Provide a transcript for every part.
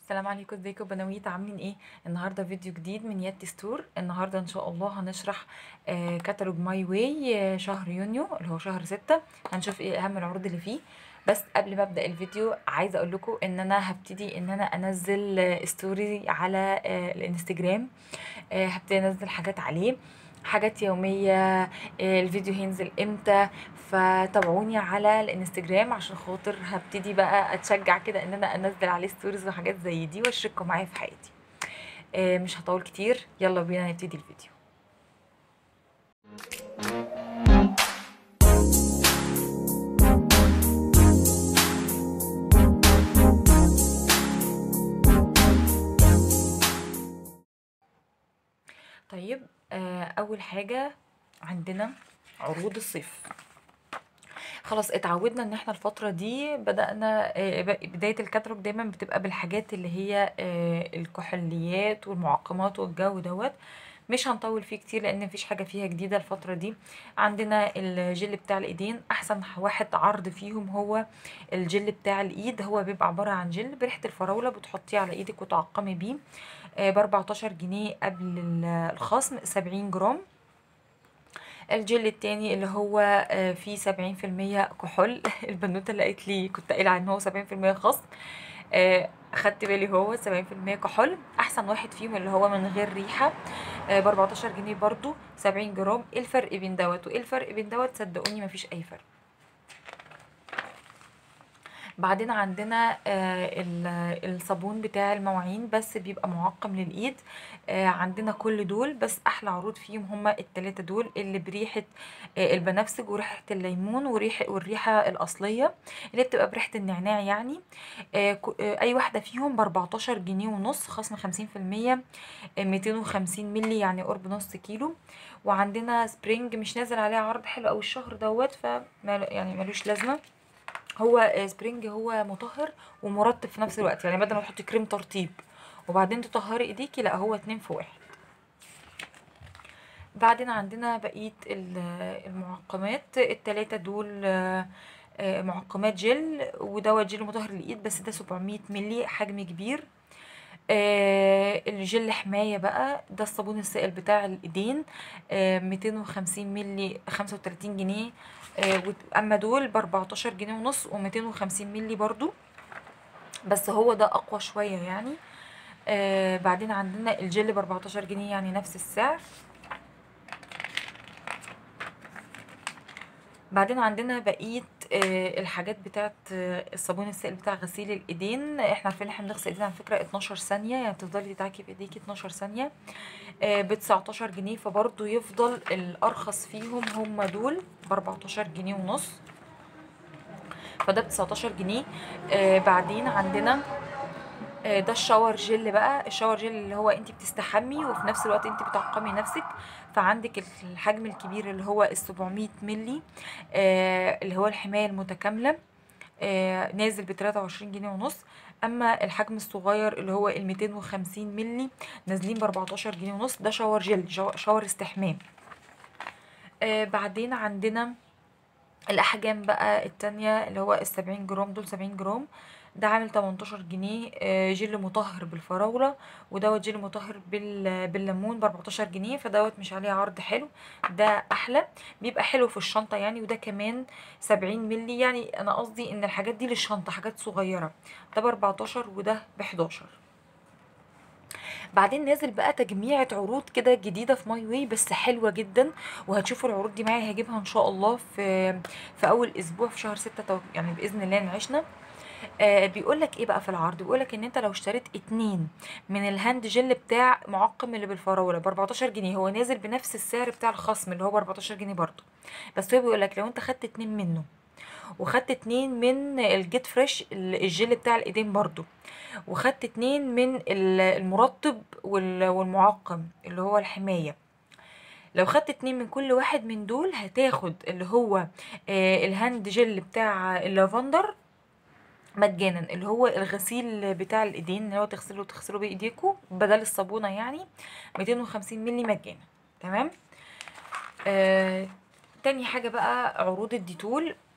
السلام عليكم ازيكم بنويت عاملين ايه النهارده فيديو جديد من ياتي ستور النهارده ان شاء الله هنشرح آه كتالوج ماي واي آه شهر يونيو اللي هو شهر ستة هنشوف ايه اهم العروض اللي فيه بس قبل ما ابدا الفيديو عايزه اقول لكم ان انا هبتدي ان انا انزل آه ستوري على آه الانستجرام آه هبتدي انزل حاجات عليه حاجات يومية آه، الفيديو هينزل امتى فتابعوني على الانستجرام عشان خاطر هبتدي بقى اتشجع كده ان انا انزل عليه ستوريز وحاجات زي دي واشارككم معايا في حياتي آه، مش هطول كتير يلا بينا نبتدي الفيديو طيب آه، اول حاجة عندنا عروض الصيف خلاص اتعودنا ان احنا الفترة دي بدأنا آه، ب- بداية الكتالوج دايما بتبقى بالحاجات اللي هي آه، الكحوليات والمعقمات والجو دوت مش هنطول فيه كتير لان مفيش حاجة فيها جديدة الفترة دي عندنا الجل بتاع الايدين احسن واحد عرض فيهم هو الجل بتاع الايد هو بيبقى عبارة عن جل بريحة الفراولة بتحطيه على ايدك وتعقمي بيه ب 14 جنيه قبل ال- الخصم 70 جرام الجل التاني اللي هو آه، فيه سبعين في المية كحول البنوتة اللي قالت لي كنت قايلة ان هو سبعين في المية خصم آه، خدت بالي هو سبعين في المية كحول احسن واحد فيهم اللي هو من غير ريحة ب 14 جنيه برضو سبعين جرام ايه الفرق بين دوت وايه الفرق بين دوت صدقوني مفيش اي فرق بعدين عندنا آه، ال- الصابون بتاع المواعين بس بيبقى معقم للايد آه، عندنا كل دول بس احلى عروض فيهم هما التلاتة دول اللي بريحة آه، البنفسج وريحة الليمون وريحة والريحة الأصلية اللي بتبقى بريحة النعناع يعني آه، ك- آه، أي واحدة فيهم بأربعتاشر جنيه ونص خصم خمسين في المية ميتين وخمسين ملي يعني قرب نص كيلو وعندنا سبرينج مش نازل عليه عرض حلو أوي الشهر دوت ف يعني ملوش لازمة هو آه، سبرينج هو مطهر ومرطب في نفس الوقت يعني بدل ما تحطي كريم ترطيب وبعدين تطهري ايديكي لا هو اتنين في واحد بعدين عندنا بقية ال- المعقمات التلاتة دول آه، آه، معقمات جل ودوت جل مطهر للإيد بس ده 700 ملي حجم كبير آه، الجل حماية بقى ده الصابون السائل بتاع الإيدين آه، 250 ملي 35 جنيه آه، وت- أما دول بأربعتاشر جنيه ونص وميتين وخمسين ملي برضو بس هو ده أقوى شوية يعني آه بعدين عندنا الجل بأربعتاشر جنيه يعني نفس السعر بعدين عندنا بقية آه، الحاجات بتاعت آه، الصابون السائل بتاع غسيل الايدين احنا عارفين ان احنا بنغسل ايدينا على فكرة 12 ثانية يعني تفضلي تدعكي في ايديكي 12 ثانية ب 19 جنيه فبرضه يفضل الارخص فيهم هم دول ب 14 جنيه ونص فده ب 19 جنيه آه بعدين عندنا آه، ده الشاور جل بقى الشاور جل اللي هو انت بتستحمي وفي نفس الوقت انت بتعقمي نفسك فعندك الحجم الكبير اللي هو ال 700 ملي آه، اللي هو الحماية المتكاملة آه، نازل ب 23 جنيه ونص اما الحجم الصغير اللي هو ال 250 ملي نازلين ب 14 جنيه ونص ده شاور جل شاور شاور استحمام آه، بعدين عندنا الاحجام بقى التانية اللي هو السبعين جرام دول سبعين جرام ده عامل 18 جنيه آه، جل مطهر بالفراولة ودوت جل مطهر بال- بالليمون ب 14 جنيه فدوت مش عليه عرض حلو ده احلى بيبقى حلو في الشنطة يعني وده كمان 70 ملي يعني انا قصدي ان الحاجات دي للشنطة حاجات صغيرة ده ب 14 وده ب 11 بعدين نازل بقى تجميعة عروض كده جديدة في ماي واي بس حلوة جدا وهتشوفوا العروض دي معايا هجيبها ان شاء الله في في اول اسبوع في شهر ستة تو- يعني باذن الله نعيشنا آه بيقول لك ايه بقى في العرض بيقول لك ان انت لو اشتريت اتنين من الهاند جل بتاع معقم اللي بالفراوله ب 14 جنيه هو نازل بنفس السعر بتاع الخصم اللي هو ب 14 جنيه برضه بس هو بيقول لك لو انت خدت اتنين منه وخدت اتنين من الجيت فريش ال- الجل بتاع الايدين برضو وخدت اتنين من ال- المرطب وال- والمعقم اللي هو الحماية لو خدت اتنين من كل واحد من دول هتاخد اللي هو آه، الهاند جل بتاع اللافندر مجانا اللي هو الغسيل بتاع الايدين اللي هو تغسله تغسله بايديكوا بدل الصابونة يعني 250 ملي مجانا تمام آه تاني حاجة بقى عروض الديتول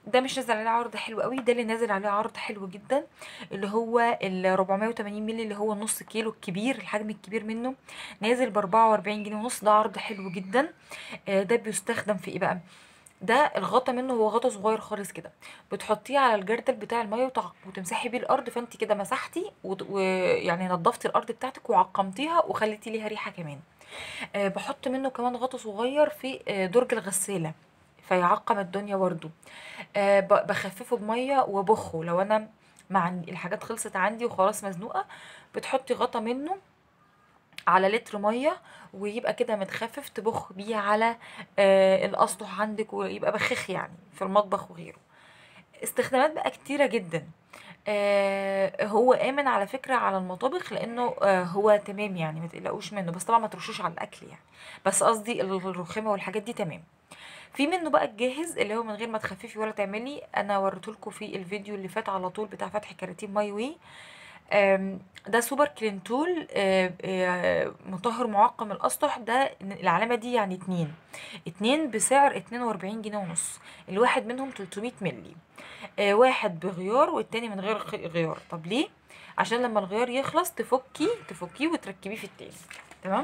ده مش نازل عليه عرض حلو قوي ده اللي نازل عليه عرض حلو جدا اللي هو ال 480 مللي اللي هو النص كيلو الكبير الحجم الكبير منه نازل ب 44 جنيه ونص ده عرض حلو جدا آه، ده بيستخدم في ايه بقى ده الغطا منه هو غطا صغير خالص كده بتحطيه على الجردل بتاع الميه وتع- وتمسحي بيه الارض فانت كده مسحتي وت- ويعني نضفتي الارض بتاعتك وعقمتيها وخليتي ليها ريحه كمان أه بحط منه كمان غطا صغير في آه، درج الغساله فيعقم الدنيا برضو أه ب- بخففه بميه وبخه لو انا مع الحاجات خلصت عندي وخلاص مزنوقه بتحطي غطا منه على لتر ميه ويبقى كده متخفف تبخ بيه على آه الاسطح عندك ويبقى بخخ يعني في المطبخ وغيره استخدامات بقى كتيره جدا آه هو امن على فكره على المطابخ لانه آه هو تمام يعني ما تقلقوش منه بس طبعا ما ترشوش على الاكل يعني بس قصدي الرخامه والحاجات دي تمام في منه بقى الجاهز اللي هو من غير ما تخففي ولا تعملي انا وريتهولكوا في الفيديو اللي فات على طول بتاع فتح كراتين ماي واي آم، ده سوبر كلينتول آه، آه، مطهر معقم الاسطح ده العلامه دي يعني اتنين اتنين بسعر اتنين واربعين جنيه ونص الواحد منهم 300 ملي آه، واحد بغيار والتاني من غير خ- غيار طب ليه عشان لما الغيار يخلص تفكي تفكيه وتركبيه في التاني تمام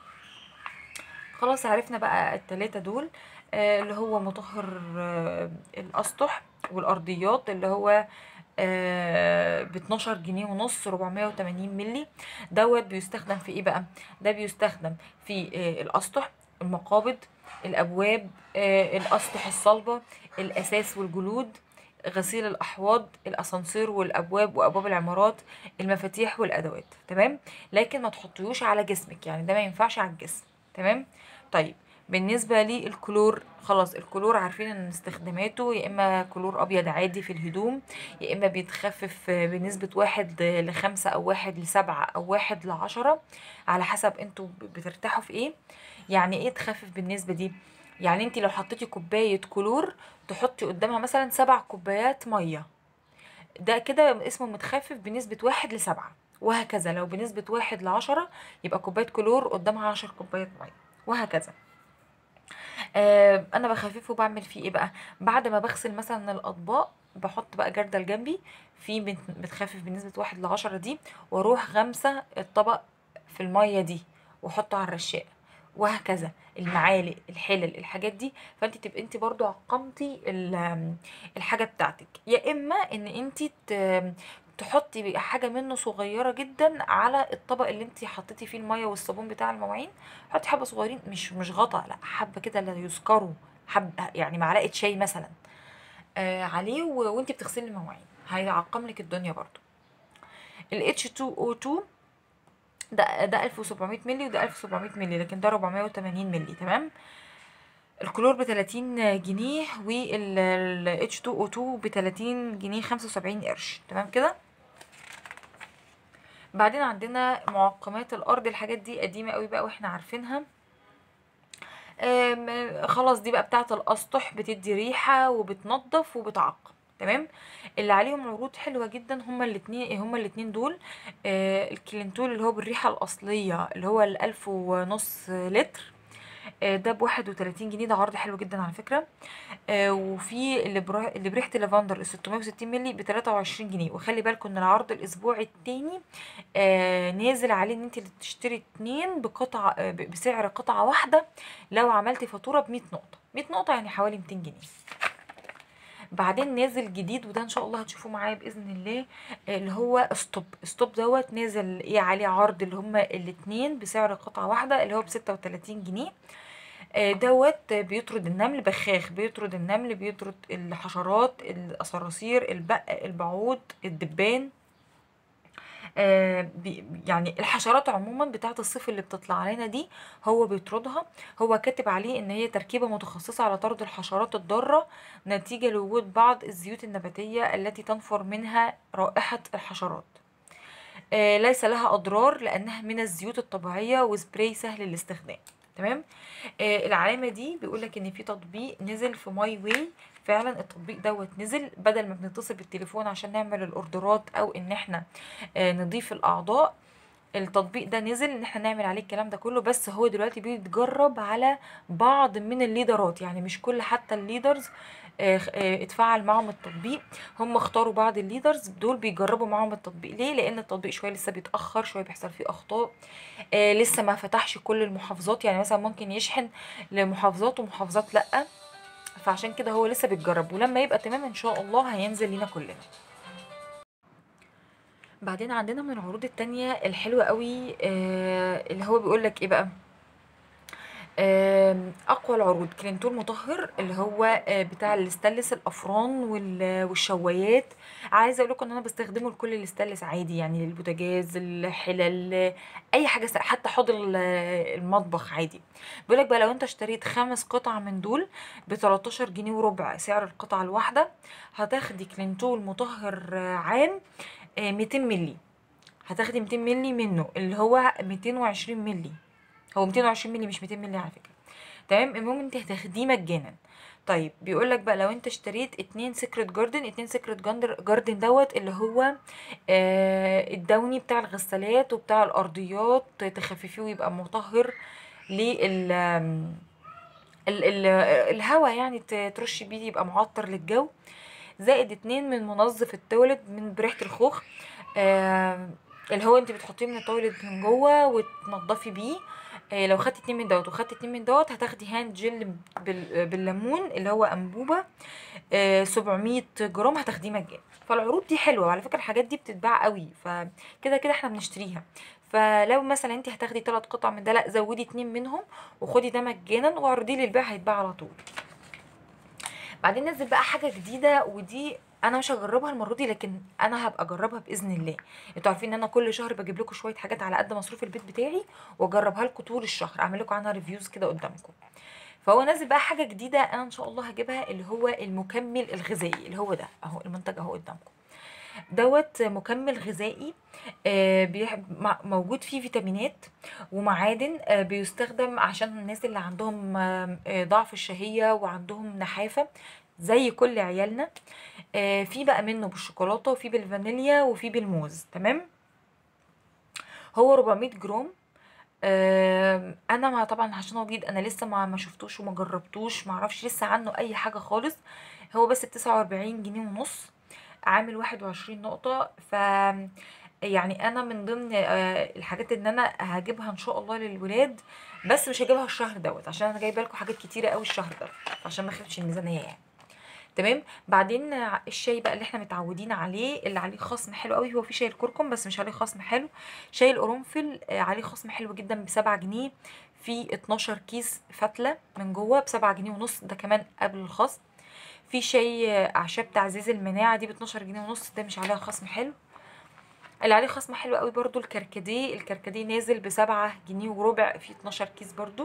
خلاص عرفنا بقى التلاتة دول آه، اللي هو مطهر آه، الأسطح والأرضيات اللي هو ب 12 جنيه ونص 480 ملي دوت بيستخدم في ايه بقى ده بيستخدم في آه، الأسطح المقابض الأبواب آه، الأسطح الصلبة الأساس والجلود غسيل الأحواض الأسانسير والأبواب وأبواب العمارات المفاتيح والأدوات تمام لكن ما تحطيهوش على جسمك يعني ده ما ينفعش على الجسم تمام طيب بالنسبة للكلور خلاص الكلور عارفين ان استخداماته يا اما كلور ابيض عادي في الهدوم يا اما بيتخفف بنسبة واحد لخمسة او واحد لسبعة او واحد لعشرة على حسب انتوا بترتاحوا في ايه يعني ايه تخفف بالنسبة دي يعني انت لو حطيتي كوباية كلور تحطي قدامها مثلا سبع كوبايات مية ده كده اسمه متخفف بنسبة واحد لسبعة وهكذا لو بنسبة واحد لعشرة يبقى كوباية كلور قدامها عشر كوبايات مية وهكذا آه انا بخففه بعمل فيه ايه بقى بعد ما بغسل مثلا الاطباق بحط بقى جردل جنبي في بت- بتخفف بنسبة واحد لعشرة دي واروح غمسة الطبق في المية دي واحطه على الرشاق وهكذا المعالق الحلل الحاجات دي فانت تبقى انت برضو عقمتي ال- الحاجة بتاعتك يا اما ان انت ت- تحطي حاجة منه صغيرة جدا على الطبق اللي انت حطيتي فيه المية والصابون بتاع المواعين حطي حبة صغيرين مش مش غطا لا حبة كده لا يذكروا حبة يعني معلقة شاي مثلا آه عليه و... وانت بتغسلي المواعين هيعقم لك الدنيا برضو ال H2O2 ده ده 1700 مللي وده 1700 مللي لكن ده 480 مللي تمام الكلور ب 30 جنيه وال H2O2 ب 30 جنيه 75 قرش تمام كده بعدين عندنا معقمات الارض الحاجات دي قديمه قوي بقى واحنا عارفينها آم، خلاص دي بقى بتاعه الاسطح بتدي ريحه وبتنظف وبتعقم تمام اللي عليهم عروض حلوه جدا هما الاتنين هما الاتنين دول آه الكلينتول اللي هو بالريحه الاصليه اللي هو الالف ونص لتر آه، ده بواحد وتلاتين جنيه ده عرض حلو جدا على فكرة آه، وفي اللي برا- اللي بريحة اللافندر الستمية وستين ملي بتلاتة وعشرين جنيه وخلي بالكم ان العرض الاسبوع التاني آه، نازل عليه ان انت تشتري اتنين بقطعة آه، ب- بسعر قطعة واحدة لو عملتي فاتورة بمية نقطة مية نقطة يعني حوالي ميتين جنيه بعدين نازل جديد وده ان شاء الله هتشوفوه معايا باذن الله آه، اللي هو ستوب ستوب دوت نازل ايه عليه عرض اللي هما الاتنين بسعر قطعة واحدة اللي هو بستة وتلاتين جنيه آه، دوت بيطرد النمل بخاخ بيطرد النمل بيطرد الحشرات الصراصير البق البعوض الدبان آه، بي- يعني الحشرات عموما بتاعت الصيف اللي بتطلع علينا دي هو بيطردها هو كاتب عليه ان هي تركيبة متخصصة على طرد الحشرات الضارة نتيجة لوجود بعض الزيوت النباتية التي تنفر منها رائحة الحشرات آه، ليس لها اضرار لانها من الزيوت الطبيعيه وسبراي سهل الاستخدام تمام آه، العلامه دي بيقولك ان في تطبيق نزل في ماي واي فعلا التطبيق دوت نزل بدل ما بنتصل بالتليفون عشان نعمل الاوردرات او ان احنا آه، نضيف الاعضاء التطبيق ده نزل ان احنا نعمل عليه الكلام ده كله بس هو دلوقتي بيتجرب على بعض من الليدرات يعني مش كل حتى الليدرز آه، آه، اتفعل معاهم التطبيق هم اختاروا بعض الليدرز دول بيجربوا معاهم التطبيق ليه لان التطبيق شويه لسه بيتاخر شويه بيحصل فيه اخطاء آه، لسه ما فتحش كل المحافظات يعني مثلا ممكن يشحن لمحافظات ومحافظات لا فعشان كده هو لسه بيتجرب ولما يبقى تمام ان شاء الله هينزل لينا كلنا بعدين عندنا من العروض التانية الحلوة قوي آه اللي هو بيقولك ايه بقى آم، اقوى العروض كلينتول مطهر اللي هو آه، بتاع الاستانلس الافران وال- والشوايات عايزه اقول لكم ان انا بستخدمه لكل الاستانلس عادي يعني البوتاجاز الحلل اي حاجه س- حتى حوض ال- المطبخ عادي بيقول لك بقى لو انت اشتريت خمس قطع من دول ب 13 جنيه وربع سعر القطعه الواحده هتاخدي كلينتول مطهر آه، عام آه، 200 ملي هتاخدي 200 ملي منه اللي هو 220 ملي هو 220 ملي مش 200 ملي على فكره تمام المهم انت هتاخديه مجانا طيب بيقول لك بقى لو انت اشتريت اتنين سيكريت جاردن اتنين سيكريت جاردن دوت اللي هو آه الدوني بتاع الغسالات وبتاع الارضيات تخففيه ويبقى مطهر لل آم، ال ال الهواء يعني ت- ترشي بيه يبقى معطر للجو زائد اتنين من منظف التواليت من بريحة الخوخ آه اللي هو انت بتحطيه من التواليت من جوه وتنضفي بيه آه لو خدت اتنين من دوت وخدت اتنين من دوت هتاخدي هاند جل بال- بالليمون اللي هو انبوبه آه 700 جرام هتاخديه مجانا فالعروض دي حلوه وعلى فكره الحاجات دي بتتباع قوي فكده كده احنا بنشتريها فلو مثلا انت هتاخدي ثلاث قطع من ده لا زودي اتنين منهم وخدي ده مجانا واعرضيه للبيع هيتباع على طول بعدين نزل بقى حاجه جديده ودي انا مش هجربها المره دي لكن انا هبقى اجربها باذن الله انتوا عارفين ان انا كل شهر بجيب لكم شويه حاجات على قد مصروف البيت بتاعي واجربها لكم طول الشهر اعمل لكم عنها ريفيوز كده قدامكم فهو نازل بقى حاجه جديده انا ان شاء الله هجيبها اللي هو المكمل الغذائي اللي هو ده اهو المنتج اهو قدامكم دوت مكمل غذائي آه، بيح- مع- موجود فيه فيتامينات ومعادن آه، بيستخدم عشان الناس اللي عندهم آه، آه، ضعف الشهية وعندهم نحافة زي كل عيالنا آه، في بقى منه بالشوكولاتة وفي بالفانيليا وفي بالموز تمام هو 400 جرام آم، انا ما طبعا عشان هو جديد انا لسه ما ما شفتوش وما جربتوش ما اعرفش لسه عنه اي حاجه خالص هو بس ب 49 جنيه ونص عامل 21 نقطه ف يعني انا من ضمن آه، الحاجات ان انا هجيبها ان شاء الله للولاد بس مش هجيبها الشهر دوت عشان انا جايبه لكم حاجات كتيره قوي الشهر ده عشان ما اخدش الميزانيه يعني تمام بعدين ع- الشاي بقى اللي احنا متعودين عليه اللي عليه خصم حلو قوي هو في شاي الكركم بس مش عليه خصم حلو شاي القرنفل آه، عليه خصم حلو جدا بسبعة جنيه في 12 كيس فتلة من جوه بسبعة جنيه ونص ده كمان قبل الخصم في شاي آه، اعشاب تعزيز المناعة دي ب 12 جنيه ونص ده مش عليها خصم حلو اللي عليه خصم حلو قوي برضو الكركديه الكركديه نازل بسبعة جنيه وربع في 12 كيس برضو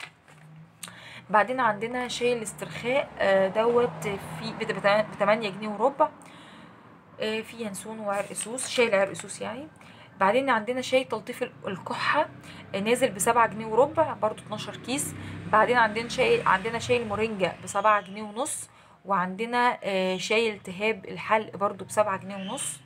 بعدين عندنا شاي الاسترخاء آه، دوت في ب 8 جنيه وربع آه، في ينسون وعرق سوس شاي العرق سوس يعني بعدين عندنا شاي تلطيف ال- الكحة آه، نازل بسبعة جنيه وربع برضو 12 كيس بعدين عندنا شاي عندنا شاي المورينجا بسبعة جنيه ونص وعندنا آه، شاي التهاب الحلق برضو بسبعة جنيه ونص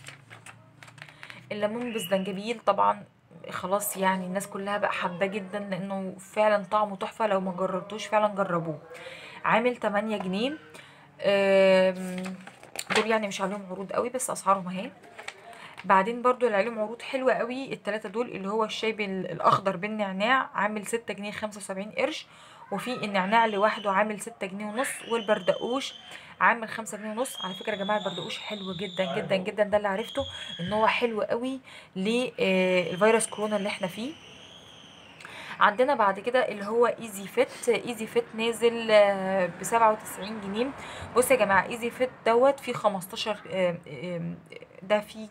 الليمون بالزنجبيل طبعا خلاص يعني الناس كلها بقى حابة جدا لانه فعلا طعمه تحفة لو ما جربتوش فعلا جربوه عامل 8 جنيه آم، دول يعني مش عليهم عروض قوي بس اسعارهم اهي بعدين برضو اللي عليهم عروض حلوة قوي التلاتة دول اللي هو الشاي بال- الاخضر بالنعناع عامل ستة جنيه خمسة وسبعين قرش وفي النعناع لوحده عامل ستة جنيه ونص والبردقوش عامل خمسة جنيه ونص على فكرة يا جماعة البردقوش حلو جدا جدا جدا ده اللي عرفته ان هو حلو قوي للفيروس كورونا اللي احنا فيه عندنا بعد كده اللي هو ايزي فيت ايزي فيت نازل ب 97 جنيه بصوا يا جماعه ايزي فيت دوت فيه 15 آم، آم، ده فيه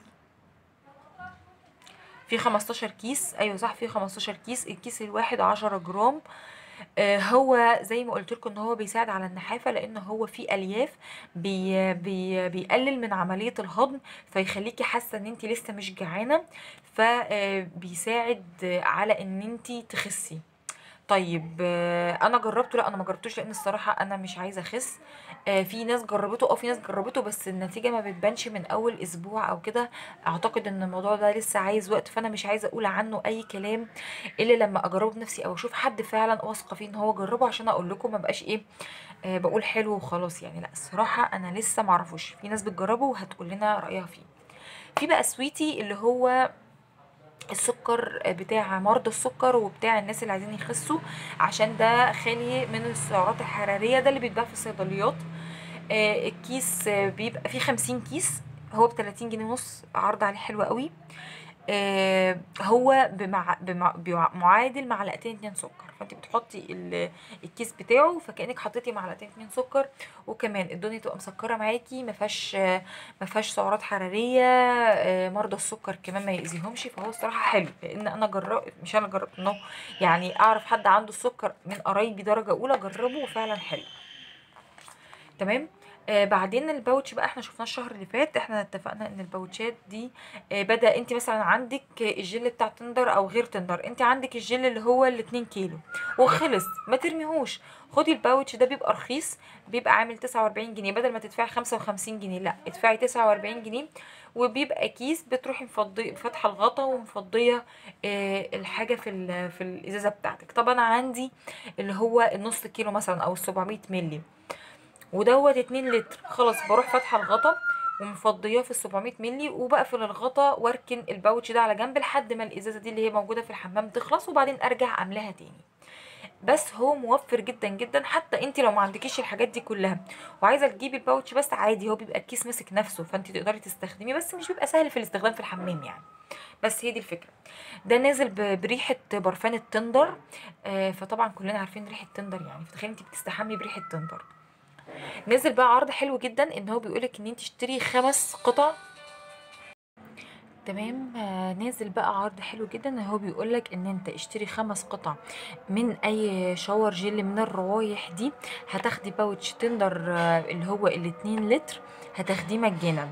في 15 كيس ايوه صح في 15 كيس الكيس الواحد 10 جرام آه، هو زي ما قلت لكم ان هو بيساعد على النحافه لان هو فيه الياف بي بي بيقلل من عمليه الهضم فيخليكي حاسه ان انت لسه مش جعانه فبيساعد على ان انت تخسي طيب آه، انا جربته لا انا ما جربتوش لان الصراحه انا مش عايزه اخس آه، في ناس جربته اه في ناس جربته بس النتيجه ما بتبانش من اول اسبوع او كده اعتقد ان الموضوع ده لسه عايز وقت فانا مش عايزه اقول عنه اي كلام الا لما اجربه بنفسي او اشوف حد فعلا واثقه فيه ان هو جربه عشان اقول لكم ما بقاش ايه آه، بقول حلو وخلاص يعني لا الصراحه انا لسه معرفوش في ناس بتجربه وهتقول لنا رايها فيه في بقى سويتي اللي هو السكر بتاع مرضى السكر وبتاع الناس اللي عايزين يخسوا عشان ده خالي من السعرات الحرارية ده اللي بيتباع في الصيدليات آه، الكيس آه، بيبقى فيه خمسين كيس هو بتلاتين جنيه ونص عرض عليه حلو قوي آه، هو بمع... بمع... بمعادل معلقتين اتنين سكر فانت بتحطي ال- الكيس بتاعه فكانك حطيتي معلقتين اتنين سكر وكمان الدنيا تبقى مسكره معاكي ما فيهاش ما فيهاش سعرات حراريه آه، مرضى السكر كمان ما يأذيهمش فهو الصراحه حلو لان انا جربت مش انا جربت انه يعني اعرف حد عنده السكر من قرايبي درجه اولى جربه وفعلا حلو تمام آه بعدين الباوتش بقى احنا شفناه الشهر اللي فات احنا اتفقنا ان الباوتشات دي آه بدا انت مثلا عندك الجل بتاع تندر او غير تندر انت عندك الجل اللي هو الاتنين كيلو وخلص ما ترميهوش خدي الباوتش ده بيبقى رخيص بيبقى عامل 49 جنيه بدل ما تدفعي 55 جنيه لا ادفعي 49 جنيه وبيبقى كيس بتروحي مفضي فاتحه الغطا ومفضيه آه الحاجه في ال- في الازازه بتاعتك طب انا عندي اللي هو النص كيلو مثلا او ال 700 مللي ودوت 2 لتر خلاص بروح فاتحه الغطا ومفضياه في ال 700 مللي وبقفل الغطا واركن الباوتش ده على جنب لحد ما الازازه دي اللي هي موجوده في الحمام تخلص وبعدين ارجع املاها تاني بس هو موفر جدا جدا حتى انت لو ما عندكيش الحاجات دي كلها وعايزه تجيبي الباوتش بس عادي هو بيبقى الكيس ماسك نفسه فانت تقدري تستخدميه بس مش بيبقى سهل في الاستخدام في الحمام يعني بس هي دي الفكره ده نازل ب- بريحه برفان التندر آه فطبعا كلنا عارفين ريحه تندر يعني فتخيلي انت بتستحمي بريحه تندر نزل بقى عرض حلو جدا ان هو بيقولك ان انت تشتري خمس قطع تمام آه، نازل بقى عرض حلو جدا ان هو بيقولك ان انت اشتري خمس قطع من اي شاور جل من الروايح دي هتاخدي باوتش تندر آه، اللي هو الاتنين لتر هتاخديه مجانا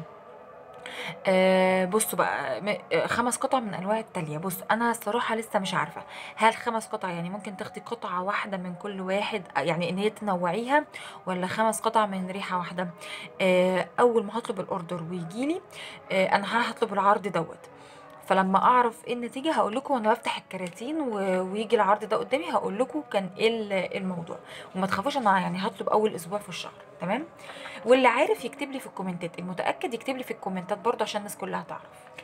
آه بصوا بقى م- آه، خمس قطع من انواع التالية بص انا الصراحه لسه مش عارفه هل خمس قطع يعني ممكن تاخدي قطعه واحده من كل واحد آه، يعني ان هي تنوعيها ولا خمس قطع من ريحه واحده آه اول ما هطلب الاوردر ويجيلي آه انا هطلب العرض دوت فلما اعرف ايه النتيجه هقول لكم وانا بفتح الكراتين و- ويجي العرض ده قدامي هقول لكم كان ايه ال- الموضوع وما تخافوش انا يعني هطلب اول اسبوع في الشهر تمام واللي عارف يكتب لي في الكومنتات المتاكد يكتب لي في الكومنتات برضه عشان الناس كلها تعرف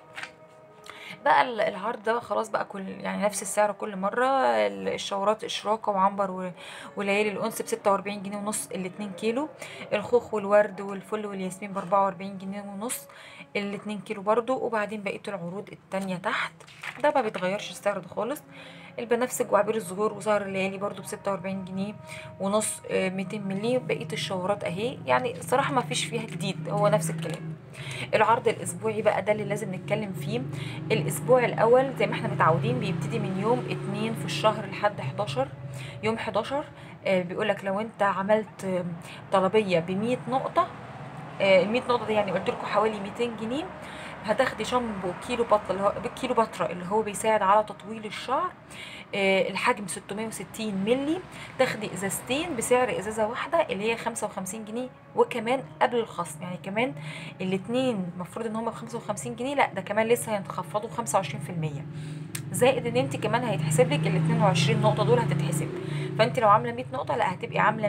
بقى ال- العرض ده خلاص بقى كل يعني نفس السعر كل مرة ال- الشورات إشراقة وعنبر و- وليالي الأنس بستة وأربعين جنيه ونص الاتنين كيلو الخوخ والورد والفل والياسمين بأربعة وأربعين جنيه ونص الاتنين كيلو برضو وبعدين بقية العروض التانية تحت ده ما بيتغيرش السعر ده خالص البنفسج وعبير الزهور وسهر الليالي برضو بستة وأربعين جنيه ونص آه، 200 مللي بقية الشورات أهي يعني الصراحة ما فيش فيها جديد هو نفس الكلام العرض الاسبوعي بقى ده اللي لازم نتكلم فيه الاسبوع الاول زي ما احنا متعودين بيبتدي من يوم 2 في الشهر لحد 11 يوم 11 آه، بيقولك لو انت عملت آه، طلبيه ب 100 نقطه ال 100 نقطه دي يعني قلت لكم حوالي 200 جنيه هتاخدي شامبو كيلو بطه اللي هو كيلو بطره اللي هو بيساعد على تطويل الشعر آه، الحجم 660 مللي تاخدي ازازتين بسعر ازازه واحده اللي هي 55 جنيه وكمان قبل الخصم يعني كمان الاتنين المفروض ان هما ب 55 جنيه لا ده كمان لسه هيتخفضوا 25% زائد ان انت كمان هيتحسب لك ال 22 نقطه دول هتتحسب فانت لو عامله 100 نقطه لا هتبقي عامله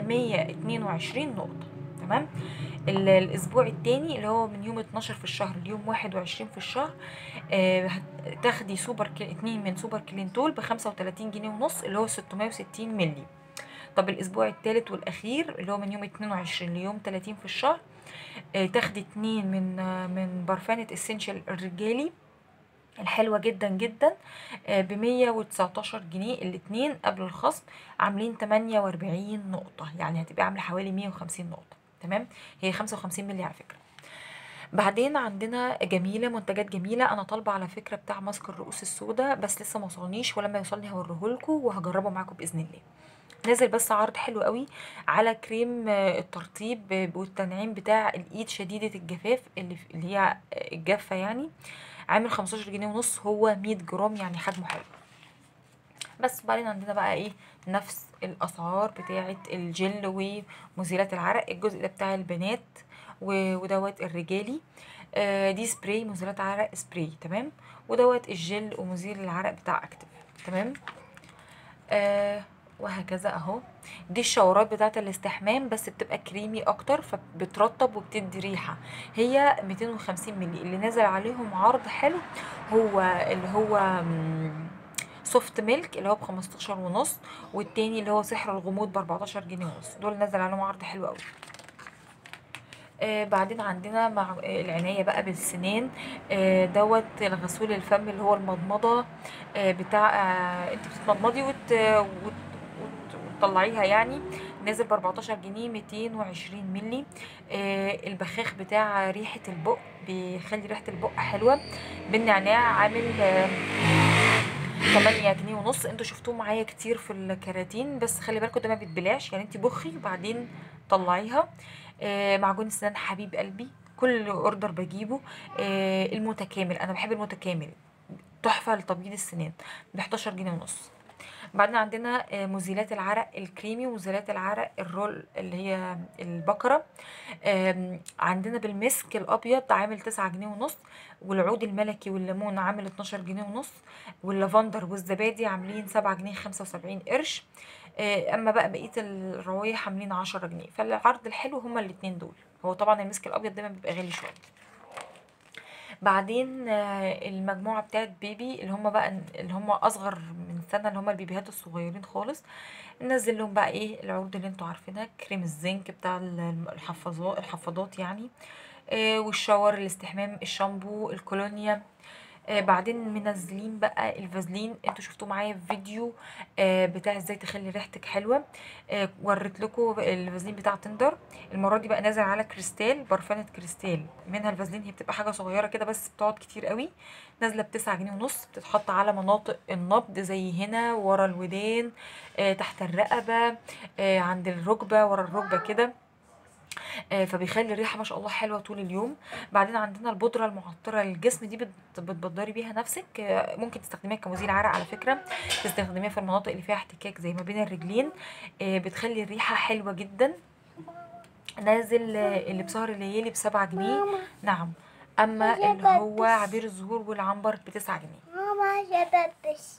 122 نقطه تمام ال- الاسبوع التاني اللي هو من يوم 12 في الشهر ليوم 21 في الشهر آه، هت- تاخدي سوبر كل... اتنين من سوبر كلينتول ب 35 جنيه ونص اللي هو 660 مللي طب الاسبوع الثالث والاخير اللي هو من يوم 22 ليوم 30 في الشهر آه، تاخدي اتنين من آه، من برفانة اسينشال الرجالي الحلوة جدا جدا ب 119 جنيه الاتنين قبل الخصم عاملين 48 نقطة يعني هتبقى عاملة حوالي 150 نقطة تمام هي 55 مللي على فكرة بعدين عندنا جميلة منتجات جميلة انا طالبة على فكرة بتاع ماسك الرؤوس السوداء بس لسه ما وصلنيش ولما يوصلني هوريهولكوا وهجربه معاكم باذن الله نازل بس عرض حلو قوي على كريم آه، الترطيب آه، والتنعيم بتاع الايد شديدة الجفاف اللي, اللي هي آه، الجافة يعني عامل 15 جنيه ونص هو 100 جرام يعني حجمه حلو بس وبعدين عندنا بقى ايه نفس الاسعار بتاعه الجل ومزيلات العرق الجزء ده بتاع البنات و- ودوت الرجالي آه دي سبراي مزيلات عرق سبراي تمام ودوت الجل ومزيل العرق بتاع اكتف تمام آه وهكذا اهو دي الشاورات بتاعه الاستحمام بس بتبقى كريمي اكتر فبترطب وبتدي ريحه هي 250 مللي اللي نازل عليهم عرض حلو هو اللي هو مم، سوفت ميلك اللي هو ب 15 ونص والتاني اللي هو سحر الغموض ب 14 جنيه ونص دول نزل عليهم عرض حلو قوي آه بعدين عندنا مع آه العناية بقى بالسنان آه دوت الغسول الفم اللي هو المضمضة آه بتاع آه انت بتتمضمضي وت... وت... وت... وتطلعيها يعني نازل ب 14 جنيه 220 ملي آه البخاخ بتاع ريحة البق بيخلي ريحة البق حلوة بالنعناع عامل آه 8 جنيه ونص انتوا شفتوه معايا كتير في الكراتين بس خلي بالكم ده ما بيتبلعش يعني انت بخي وبعدين طلعيها آه معجون السنان حبيب قلبي كل اوردر بجيبه آه المتكامل انا بحب المتكامل تحفه لتبييض السنان ب 11 جنيه ونص بعدين عندنا آه، مزيلات العرق الكريمي ومزيلات العرق الرول اللي هي البقرة آم، عندنا بالمسك الأبيض عامل تسعة جنيه ونص والعود الملكي والليمون عامل اتناشر جنيه ونص واللافندر والزبادي عاملين سبعة جنيه خمسة وسبعين قرش آه، أما بقى بقية الروايح عاملين عشرة جنيه فالعرض الحلو هما الاتنين دول هو طبعا المسك الأبيض دايما بيبقى غالي شوية بعدين آه، المجموعة بتاعت بيبي اللي هم بقى اللي هم أصغر من سنة اللي هم البيبيهات الصغيرين خالص ننزل لهم بقى ايه العروض اللي انتوا عارفينها كريم الزنك بتاع ال- الحفاظات الحفاضات يعني آه، والشاور الاستحمام الشامبو الكولونيا آه بعدين منزلين بقى الفازلين انتوا شفتوه معايا في فيديو آه بتاع ازاي تخلي ريحتك حلوه آه وريت لكم الفازلين بتاع تندر المره دي بقى نازل على كريستال برفانه كريستال منها الفازلين هي بتبقى حاجه صغيره كده بس بتقعد كتير قوي نازله بتسعة جنيه ونص بتتحط على مناطق النبض زي هنا ورا الودان آه تحت الرقبه آه عند الركبه ورا الركبه كده آه، فبيخلي الريحه ما شاء الله حلوه طول اليوم بعدين عندنا البودره المعطره للجسم دي بت- بتبدري بيها نفسك آه، ممكن تستخدميها كمزيل عرق على فكره تستخدميها في المناطق اللي فيها احتكاك زي ما بين الرجلين آه، بتخلي الريحه حلوه جدا نازل آه، اللي بسهر الليالي بسبعة جنيه ماما نعم اما عايزة اللي هو بلبس. عبير الزهور والعنبر بتسعة جنيه ماما عايزة بلبس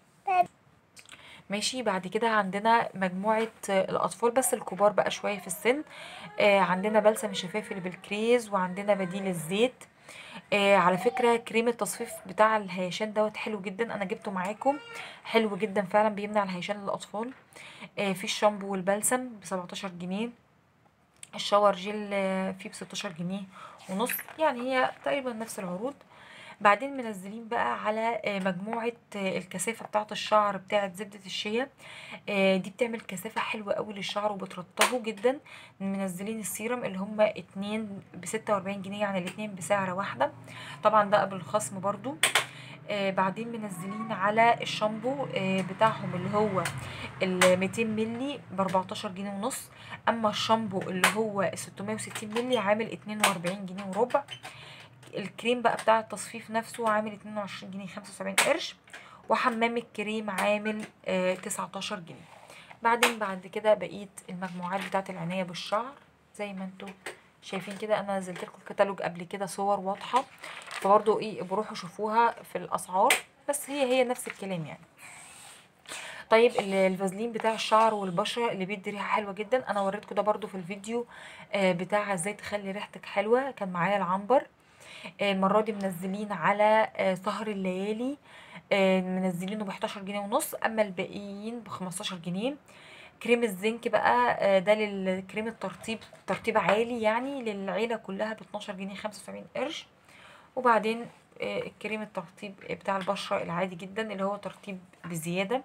ماشي بعد كده عندنا مجموعة آه، الأطفال بس الكبار بقى شوية في السن آه عندنا بلسم الشفاف اللي بالكريز وعندنا بديل الزيت آه على فكرة كريم التصفيف بتاع الهيشان دوت حلو جدا أنا جبته معاكم حلو جدا فعلا بيمنع الهيشان للأطفال آه في الشامبو والبلسم بسبعتاشر جنيه الشاور جل آه، فيه بستاشر جنيه ونص يعني هي تقريبا نفس العروض بعدين منزلين بقى على آه، مجموعة آه، الكثافة بتاعة الشعر بتاعة زبدة الشيا آه، دي بتعمل كثافة حلوة قوي للشعر وبترطبه جدا منزلين السيرم اللي هما اتنين بستة واربعين جنيه يعني الاتنين بسعر واحدة طبعا ده بالخصم برضو آه بعدين منزلين على الشامبو آه بتاعهم اللي هو ال 200 ملي ب 14 جنيه ونص اما الشامبو اللي هو 660 ملي عامل 42 جنيه وربع الكريم بقى بتاع التصفيف نفسه عامل 22 جنيه 75 قرش وحمام الكريم عامل آه 19 جنيه بعدين بعد كده بقيت المجموعات بتاعت العناية بالشعر زي ما انتوا شايفين كده انا نزلت لكم الكتالوج قبل كده صور واضحة فبرضه ايه بروحوا شوفوها في الاسعار بس هي هي نفس الكلام يعني طيب ال- الفازلين بتاع الشعر والبشره اللي بيدي ريحه حلوه جدا انا وريتكم ده برضو في الفيديو آه، بتاع ازاي تخلي ريحتك حلوه كان معايا العنبر آه، المره دي منزلين على آه، سهر الليالي آه، منزلينه ب 11 جنيه ونص اما الباقيين ب 15 جنيه كريم الزنك بقى آه، ده للكريم الترطيب ترطيب عالي يعني للعيله كلها ب 12 جنيه 75 قرش وبعدين آه، الكريم الترطيب بتاع البشره العادي جدا اللي هو ترطيب بزياده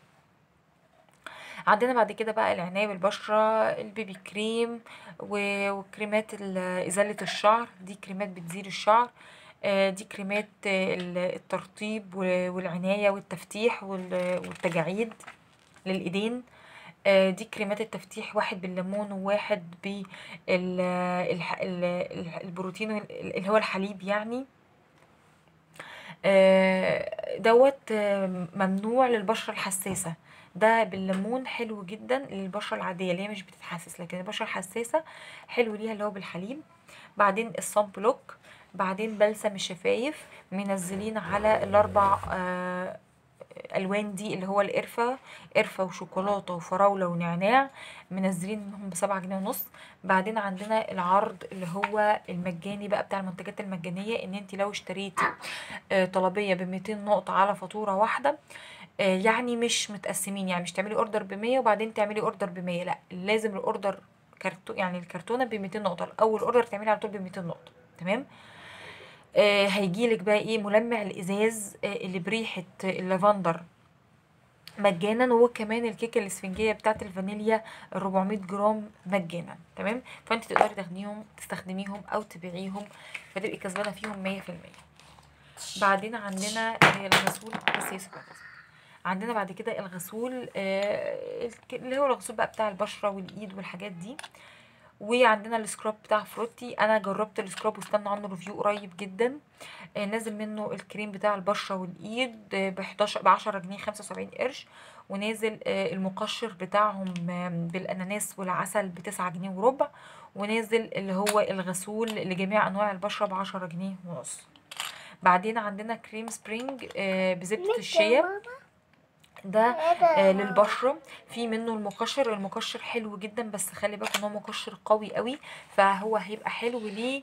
عندنا بعد كده بقى العناية بالبشرة البيبي كريم و- وكريمات ال- إزالة الشعر دي كريمات بتزيل الشعر آه، دي كريمات آه، ال- الترطيب و- والعناية والتفتيح وال- والتجاعيد للإيدين آه، دي كريمات التفتيح واحد بالليمون وواحد بالبروتين اللي هو الحليب يعني آه، دوت آه، ممنوع للبشرة الحساسة ده بالليمون حلو جدا للبشرة العادية اللي هي مش بتتحسس لكن البشرة الحساسة حلو ليها اللي هو بالحليب بعدين الصن بلوك بعدين بلسم الشفايف منزلين على الاربع آه، الوان دي اللي هو القرفه قرفه وشوكولاته وفراوله ونعناع منزلين منهم بسبعة جنيه ونص بعدين عندنا العرض اللي هو المجاني بقى بتاع المنتجات المجانيه ان انت لو اشتريتي آه، طلبيه ب 200 نقطه على فاتوره واحده آه، يعني مش متقسمين يعني مش تعملي اوردر ب 100 وبعدين تعملي اوردر ب 100 لا لازم الاوردر كرتو يعني الكرتونه ب 200 نقطه اول اوردر تعملي على طول ب 200 نقطه تمام آه هيجيلك بقى ايه ملمع الازاز آه اللي بريحه اللافندر مجانا وكمان الكيكه الاسفنجيه بتاعت الفانيليا 400 جرام مجانا تمام فانت تقدري تاخديهم تستخدميهم او تبيعيهم فتبقي كسبانه فيهم 100% بعدين عندنا آه، الغسول بس يا سبحان الله. عندنا بعد كده الغسول آه، الك- اللي هو الغسول بقى بتاع البشره والايد والحاجات دي وعندنا السكراب بتاع فروتي انا جربت السكراب واستنى عنه ريفيو قريب جدا آه، نازل منه الكريم بتاع البشره والايد ب 11 ب 10 جنيه 75 قرش ونازل آه، المقشر بتاعهم آه، بالاناناس والعسل ب 9 جنيه وربع ونازل اللي هو الغسول لجميع انواع البشره ب 10 جنيه ونص بعدين عندنا كريم سبرينج آه، بزبده الشيا ده آه للبشره في منه المقشر المقشر حلو جدا بس خلي بالك ان هو مقشر قوي قوي فهو هيبقى حلو ليه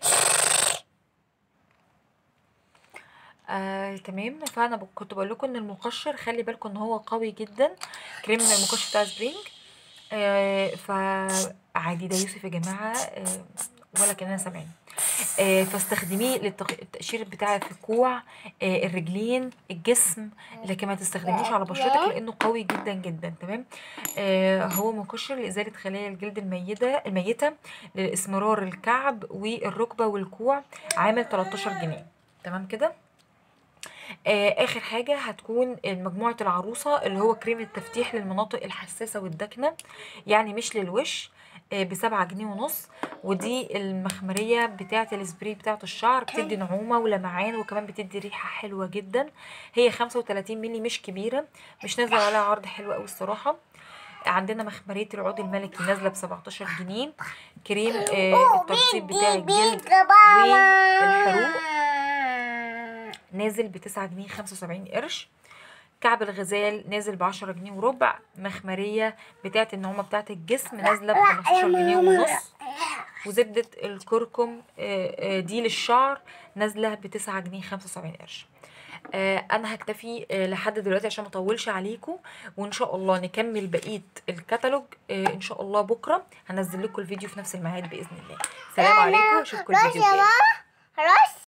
آه، تمام فانا ب- كنت بقول لكم ان المقشر خلي بالكم ان هو قوي جدا كريم المقشر بتاع سبرينج آه فعادي ده يوسف يا جماعه آه ولا كاننا سامعين آه فاستخدميه للتقشير بتاع الكوع آه الرجلين الجسم لكن ما تستخدموش على بشرتك لانه قوي جدا جدا تمام آه هو مقشر لازاله خلايا الجلد الميته الميته لاسمرار الكعب والركبه والكوع عامل 13 جنيه تمام كده آه اخر حاجه هتكون مجموعه العروسه اللي هو كريم التفتيح للمناطق الحساسه والداكنه يعني مش للوش آه بسبعة جنيه ونص ودي المخمريه بتاعه السبراي بتاعه الشعر بتدي نعومه ولمعان وكمان بتدي ريحه حلوه جدا هي 35 مللي مش كبيره مش نازله عليها عرض حلو قوي الصراحه عندنا مخمريه العود الملكي نازله ب 17 جنيه كريم آه الترطيب بتاع الجلد والحروق نازل ب 9 جنيه 75 قرش كعب الغزال نازل ب 10 جنيه وربع مخمريه بتاعه النعومه بتاعه الجسم نازله ب 15 جنيه ونص وزبده الكركم آه، آه، دي للشعر نازله ب 9 جنيه 75 قرش آه، انا هكتفي آه، لحد دلوقتي عشان ما اطولش عليكم وان شاء الله نكمل بقيه الكتالوج آه، ان شاء الله بكره هنزل لكم الفيديو في نفس الميعاد باذن الله سلام عليكم اشوفكم الفيديو الجاي خلاص